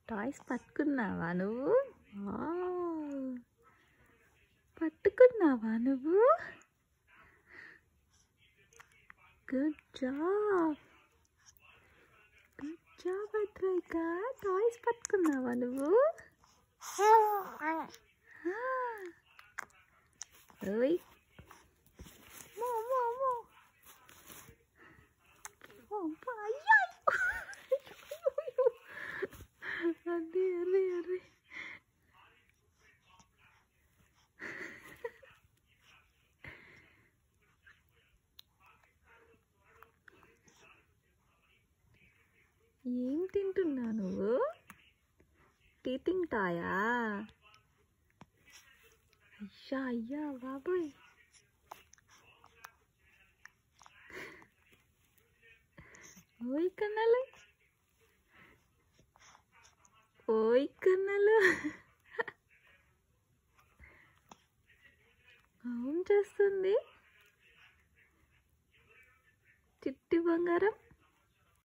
Toys పట్టుకున్నావా నువ్వు wow. పట్టుకున్నావా నువ్వు good job good job Advaika toys పట్టుకున్నావా నువ్వు ఆ. ఓయ్ మో మో మో ఓ, అబ్బా, అయ్యో, అయ్యో. అరే అరే అరే ఏం తింటున్నా నువ్వు టీ తింటాయా అయ్యా అయ్యా బాబోయ్ ఓయ్ కన్నలు ఓయ్ కన్నలు ఏం చేస్తుంది చిట్టి బంగారం